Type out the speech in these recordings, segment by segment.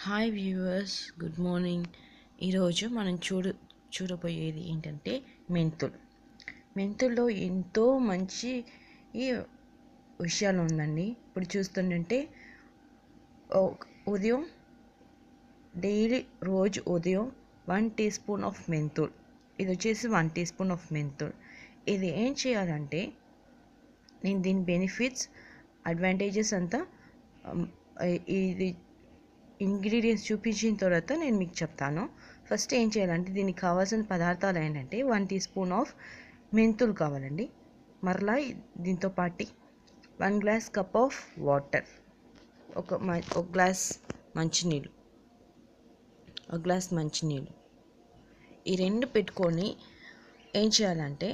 hi viewers good morning ఈరోజు మనం చూడ చూడబోయేది ఏంటంటే మెంతులు మెంతుల్లో ఎంతో మంచి ఈ విషయాలు ఉందండి ఇప్పుడు చూస్తుంటే ఓ- ఉదయం డైలీ రోజు ఉదయం వన్ టీ స్పూన్ ఆఫ్ మెంతుల్ ఇది వచ్చేసి వన్ టీ స్పూన్ ఆఫ్ మెంతుల్ ఇది ఏం చేయాలంటే నేను దీని బెనిఫిట్స్ అడ్వాంటేజెస్ అంతా ఉమ్, ఇది ఇంగ్రీడియంట్స్ చూపించిన తర్వాత నేను మీకు చెప్తాను ఫస్ట్ ఏం చేయాలంటే దీనికి కావాల్సిన పదార్థాలు ఏంటంటే వన్ టీ స్పూన్ ఆఫ్ మెంతులు కావాలండి మరలా దీంతో పాటు one glass cup of water ఒక మ- ఒక గ్లాస్ మంచినీళ్ళు ఒక గ్లాస్ మంచినీళ్ళు ఈ రెండు పెట్టుకొని ఏం చేయాలంటే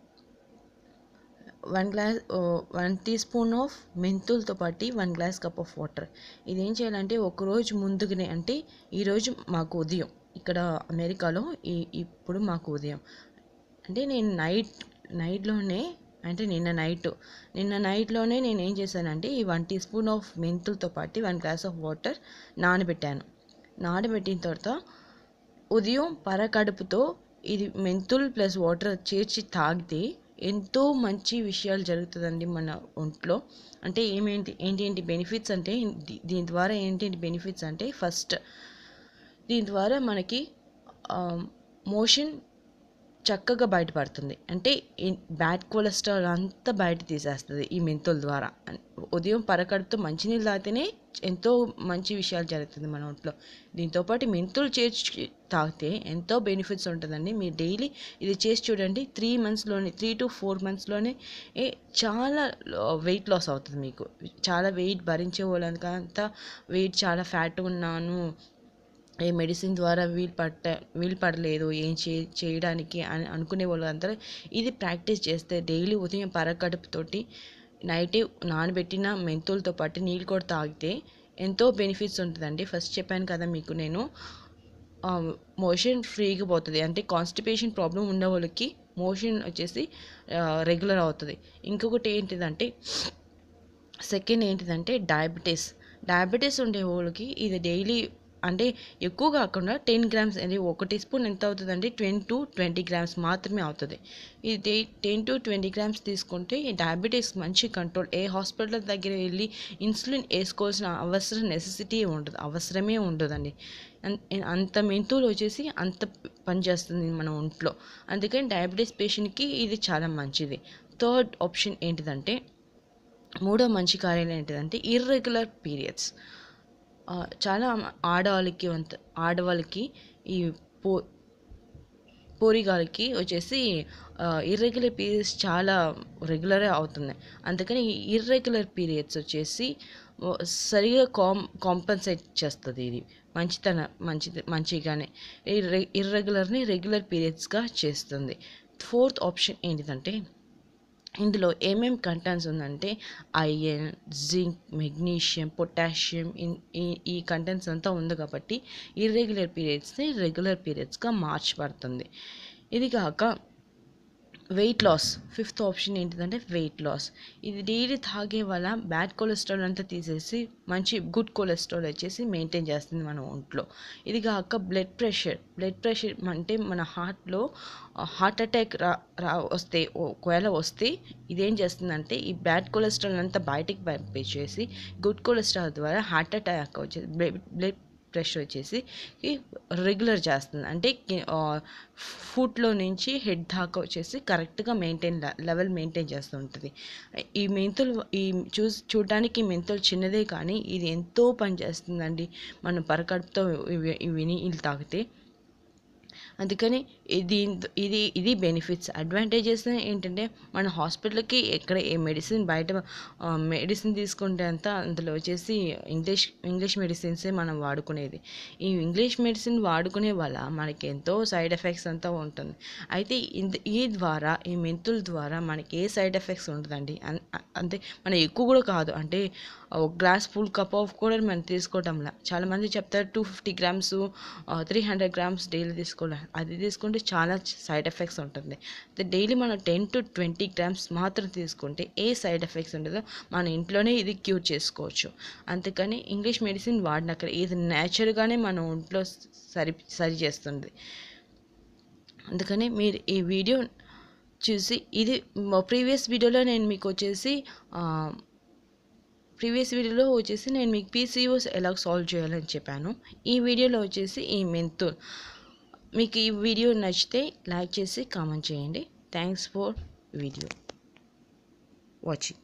one glass one teaspoon of మెంతులతో పాటు one glass cup of water ఇది ఏం చేయాలంటే ఒక రోజు ముందుగానే అంటే ఈరోజు మాకు ఉదయం ఇక్కడ అమెరికాలో ఈ ఇప్పుడు మాకు ఉదయం అంటే నేను నైట్ నైట్లోనే అంటే నిన్న నైట్ నిన్న నైట్లోనే నేను ఏం చేశానంటే ఈ వన్ టీ స్పూన్ ఆఫ్ మెంతులతో పాటు వన్ గ్లాస్ ఆఫ్ వాటర్ నానబెట్టాను నానబెట్టిన తర్వాత ఉదయం పరకడుపుతో ఇది మెంతుల్ ప్లస్ వాటర్ చేర్చి తాగితే ఎంతో మంచి విషయాలు జరుగుతుందండి మన ఒంట్లో అంటే ఏమేంటి ఏంటి ఏంటి బెనిఫిట్స్ అంటే దీ- దీని ద్వారా ఏంటి బెనిఫిట్స్ అంటే ఫస్ట్ దీని ద్వారా మనకి మోషన్ చక్కగా బయటపడుతుంది అంటే బ్యాడ్ కొలెస్ట్రాల్ అంతా బయట తీసేస్తుంది ఈ మెంతుల ద్వారా అన్- ఉదయం పరకడుపుతో మంచినీళ్ళు తాగితేనే ఎంతో మంచి విషయాలు జరుగుతుంది మన ఒంట్లో దీంతోపాటు మెంతులు చేర్చి తాగితే ఎంతో బెనిఫిట్స్ ఉంటుందండి మీరు డైలీ ఇది చేసి చూడండి త్రీ మంత్స్లోనే త్రీ టు ఫోర్ మంత్స్లోనే ఏ చాలా వెయిట్ లాస్ అవుతుంది మీకు చాలా వెయిట్ భరించే వాళ్ళంతా వెయిట్ చాలా ఫ్యాట్ ఉన్నాను ఏ మెడిసిన్ ద్వారా వీలు పట్ట వీలు పడలేదు ఏం చే చేయడానికి అని అనుకునే వాళ్ళందరూ ఇది ప్రాక్టీస్ చేస్తే డైలీ ఉదయం పరకడుపుతోటి నైటే నానబెట్టిన మెంతులతో పాటు నీళ్ళు కూడా తాగితే ఎంతో బెనిఫిట్స్ ఉంటుందండి ఫస్ట్ చెప్పాను కదా మీకు నేను మోషన్ ఫ్రీగా పోతుంది అంటే కాన్స్టిపేషన్ ప్రాబ్లం ఉన్న వాళ్ళకి మోషన్ వచ్చేసి రెగ్యులర్ అవుతుంది ఇంకొకటి ఏంటిదంటే సెకండ్ ఏంటిదంటే డయాబెటీస్ డయాబెటీస్ ఉండే వాళ్ళకి ఇది డైలీ అంటే ఎక్కువ కాకుండా టెన్ గ్రామ్స్ అంటే ఒక టీ స్పూన్ ఎంత అవుతుందంటే ట్వెన్ టు ట్వంటీ గ్రామ్స్ మాత్రమే అవుతుంది ఇది టెన్ టు ట్వంటీ గ్రామ్స్ తీసుకుంటే ఈ డయాబెటీస్ మంచి కంట్రోల్ ఏ హాస్పిటల్ దగ్గర వెళ్ళి ఇన్సులిన్ వేసుకోవాల్సిన అవసరం నెసెసిటీ ఉండదు అవసరమే ఉండదండి అన్- అంత మెంతులు వచ్చేసి అంత పనిచేస్తుంది మన ఒంట్లో అందుకని డయాబెటీస్ పేషెంట్కి ఇది చాలా మంచిది థర్డ్ ఆప్షన్ ఏంటిదంటే మూడో మంచి కార్యాలు ఏంటిదంటే ఇర్రెగ్యులర్ పీరియడ్స్ చాలా ఆడవాళ్ళకి వంత ఆడవాళ్ళకి ఈ పో పోరిగాలకి వచ్చేసి ఇర్రెగ్యులర్ పీరియడ్స్ చాలా రెగ్యులరే అవుతున్నాయి అందుకని ఈ ఇర్రెగ్యులర్ పీరియడ్స్ వచ్చేసి ఓ, సరిగా కాం కాంపన్సేట్ చేస్తుంది ఇది మంచితన మంచిది మంచిగానే ఈ ఇర్రెగ్యులర్ని రెగ్యులర్ పీరియడ్స్గా చేస్తుంది ఫోర్త్ ఆప్షన్ ఏంటిదంటే ఇందులో ఏమేం కంటెంట్స్ ఉందంటే iron zinc magnesium potassium in ఈ ఈ కంటెంట్స్ అంతా ఉంది కాబట్టి ఇర్రెగ్యులర్ పీరియడ్స్ని రెగ్యులర్ పీరియడ్స్గా మార్చబడుతుంది ఇది కాక వెయిట్ లాస్ ఫిఫ్త్ ఆప్షన్ ఏంటిదంటే వెయిట్ లాస్ ఇది డైలీ తాగే వల్ల బ్యాడ్ కొలెస్ట్రాల్ అంతా తీసేసి మంచి గుడ్ కొలెస్ట్రాల్ వచ్చేసి మెయింటైన్ చేస్తుంది మన ఒంట్లో ఇది కాక బ్లడ్ ప్రెషర్ బ్లడ్ ప్రెషర్ అంటే మన హార్ట్లో హార్ట్ అటాక్ రా రా వస్తే ఒకవేళ వస్తే ఇదేం చేస్తుందంటే ఈ బ్యాడ్ కొలెస్ట్రాల్ అంతా బయటికి పంపించేసి గుడ్ కొలెస్ట్రాల్ ద్వారా హార్ట్ అటాక్ వచ్చేసి బ్లడ్ ప్రెషర్ వచ్చేసి రెగ్యులర్ చేస్తుంది అంటే ఫుట్లో నుంచి హెడ్ దాకా వచ్చేసి కరెక్ట్గా మెయింటైన్ లెవెల్ మెయింటైన్ చేస్తూ ఉంటుంది ఈ మెంతులు ఈ చూ చూడడానికి మెంతులు చిన్నదే కానీ ఇది ఎంతో పనిచేస్తుందండి మనం పరకడుపుతో ఇవి ఇవి నీళ్ళు తాగితే అందుకని ఇది ఇది ఇది బెనిఫిట్స్ అడ్వాంటేజెస్ ఏంటంటే మన హాస్పిటల్కి ఎక్కడ ఏ మెడిసిన్ బయట మెడిసిన్ తీసుకుంటే అంత అందులో వచ్చేసి ఇంగ్లీష్ ఇంగ్లీష్ మెడిసిన్సే మనం వాడుకునేది ఈ ఇంగ్లీష్ మెడిసిన్ వాడుకునే వల్ల మనకి ఎంతో సైడ్ ఎఫెక్ట్స్ అంతా ఉంటుంది అయితే ఇంద- ఈ ద్వారా ఈ మెంతుల ద్వారా మనకి ఏ సైడ్ ఎఫెక్ట్స్ ఉంటుందండి అన్- అంతే మన ఎక్కువ కూడా కాదు అంటే ఒక గ్లాస్ ఫుల్ కప్ ఆఫ్ కూడా మనం తీసుకోవటంలా చాలామంది చెప్తారు two fifty grams three hundred grams daily తీసుకోవాలి అది తీసుకుంటే చాలా సైడ్ ఎఫెక్ట్స్ ఉంటుంది అయితే డైలీ మనం టెన్ టు ట్వంటీ గ్రామ్స్ మాత్రం తీసుకుంటే ఏ సైడ్ ఎఫెక్ట్స్ ఉండదో మన ఇంట్లోనే ఇది క్యూర్ చేసుకోవచ్చు అందుకని ఇంగ్లీష్ మెడిసిన్ వాడినక్కడ ఇది న్యాచురల్గానే మన ఒంట్లో సరి సరి చేస్తుంది అందుకని మీరు ఈ వీడియో చూసి ఇది ప్రీవియస్ వీడియోలో నేను మీకు వచ్చేసి ప్రీవియస్ వీడియోలో వచ్చేసి నేను మీకు పీసీఓస్ ఎలా సాల్వ్ చేయాలని చెప్పాను ఈ వీడియోలో వచ్చేసి ఈ మెంతుల్ మీకు ఈ వీడియో నచ్చితే లైక్ చేసి కామెంట్ చేయండి థ్యాంక్స్ ఫర్ వీడియో వాచింగ్